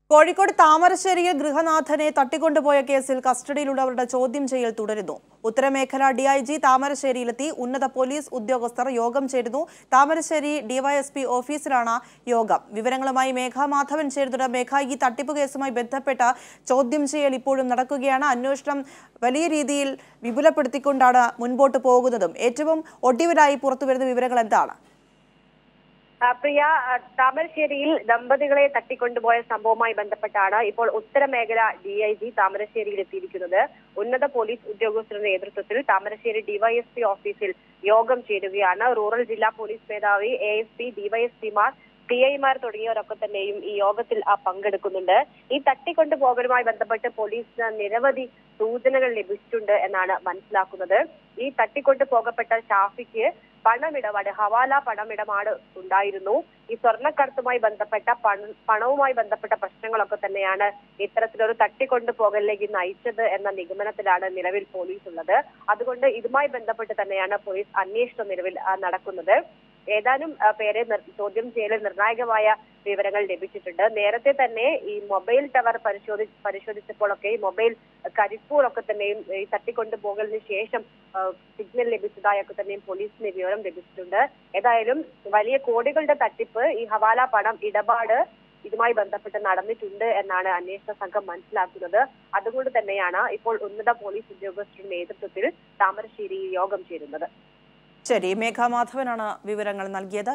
കോഴിക്കോട് താമരശ്ശേരിയിൽ ഗൃഹനാഥനെ തട്ടിക്കൊണ്ടുപോയ കേസിൽ കസ്റ്റഡിയിലുള്ളവരുടെ ചോദ്യം ചെയ്യൽ തുടരുന്നു ഉത്തരമേഖല ഡിഐജി താമരശ്ശേരിയിലെത്തി ഉന്നത പോലീസ് ഉദ്യോഗസ്ഥർ യോഗം ചേരുന്നു താമരശ്ശേരി ഡിവൈഎസ്പി ഓഫീസിലാണ് യോഗം വിവരങ്ങളുമായി മേഘ മാധവൻ ചേരുന്നുണ്ട് മേഘ ഈ തട്ടിപ്പ് കേസുമായി ബന്ധപ്പെട്ട ചോദ്യം ചെയ്യൽ ഇപ്പോഴും നടക്കുകയാണ് അന്വേഷണം വലിയ രീതിയിൽ വിപുലപ്പെടുത്തിക്കൊണ്ടാണ് മുൻപോട്ട് പോകുന്നതും ഏറ്റവും ഒടുവിലായി പുറത്തുവരുന്ന വിവരങ്ങൾ എന്താണ് ആ, പ്രിയ ആ, താമരശ്ശേരിയിൽ ദമ്പതികളെ തട്ടിക്കൊണ്ടുപോയ സംഭവവുമായി ബന്ധപ്പെട്ടാണ് ഇപ്പോൾ ഉത്തരമേഖല ഡി ഐ ജി താമരശ്ശേരിയിൽ എത്തിയിരിക്കുന്നത് ഉന്നത പോലീസ് ഉദ്യോഗസ്ഥരുടെ നേതൃത്വത്തിൽ താമരശ്ശേരി ഡിവൈഎസ്പി ഓഫീസിൽ യോഗം ചേരുകയാണ് റൂറൽ ജില്ലാ പോലീസ് മേധാവി എ എസ് പി ഡിവൈഎസ്പിമാർ പി ഐമാർ തുടങ്ങിയവരൊക്കെ തന്നെയും ഈ യോഗത്തിൽ ആ, പങ്കെടുക്കുന്നുണ്ട് ഈ തട്ടിക്കൊണ്ടുപോകലുമായി ബന്ധപ്പെട്ട് പോലീസിന് നിരവധി സൂചനകൾ ലഭിച്ചിട്ടുണ്ട് എന്നാണ് മനസ്സിലാക്കുന്നത് ഈ തട്ടിക്കൊണ്ടു പോകപ്പെട്ട ഷാഫിക്ക് പണമിടപാട് ഹവാല പണമിടപാട് ഉണ്ടായിരുന്നു ഈ സ്വർണ്ണക്കടത്തുമായി ബന്ധപ്പെട്ട പണ പണവുമായി ബന്ധപ്പെട്ട പ്രശ്നങ്ങളൊക്കെ തന്നെയാണ് ഇത്തരത്തിലൊരു തട്ടിക്കൊണ്ടു പോകലിലേക്ക് നയിച്ചത് എന്ന നിഗമനത്തിലാണ് നിലവിൽ പോലീസ് ഉള്ളത് അതുകൊണ്ട് ഇതുമായി ബന്ധപ്പെട്ട് തന്നെയാണ് പോലീസ് അന്വേഷണം നിലവിൽ ആ, നടക്കുന്നത് ഏതാനും ആ, പേരെ നിർ- ചോദ്യം ചെയ്യലിൽ നിർണായകമായ വിവരങ്ങൾ ലഭിച്ചിട്ടുണ്ട് നേരത്തെ തന്നെ ഈ മൊബൈൽ ടവർ പരിശോധി പരിശോധിച്ചപ്പോഴൊക്കെ ഈ മൊബൈൽ കരിപ്പൂരൊക്കെ തന്നെയും ഈ തട്ടിക്കൊണ്ടു പോകലിന് ശേഷം ആ, സിഗ്നൽ ലഭിച്ചതായൊക്കെ തന്നെയും പോലീസിന് വിവരം ലഭിച്ചിട്ടുണ്ട് ഏതായാലും വലിയ കോടികളുടെ തട്ടിപ്പ് ഈ ഹവാല പണം ഇടപാട് ഇതുമായി ബന്ധപ്പെട്ട് നടന്നിട്ടുണ്ട് എന്നാണ് അന്വേഷണ സംഘം മനസ്സിലാക്കുന്നത് അതുകൊണ്ട് തന്നെയാണ് ഇപ്പോൾ ഉന്നത പോലീസ് ഉദ്യോഗസ്ഥരുടെ നേതൃത്വത്തിൽ താമരശ്ശേരി യോഗം ചേരുന്നത് ശരി മേഘ മാധവനാണ് വിവരങ്ങൾ നൽകിയത്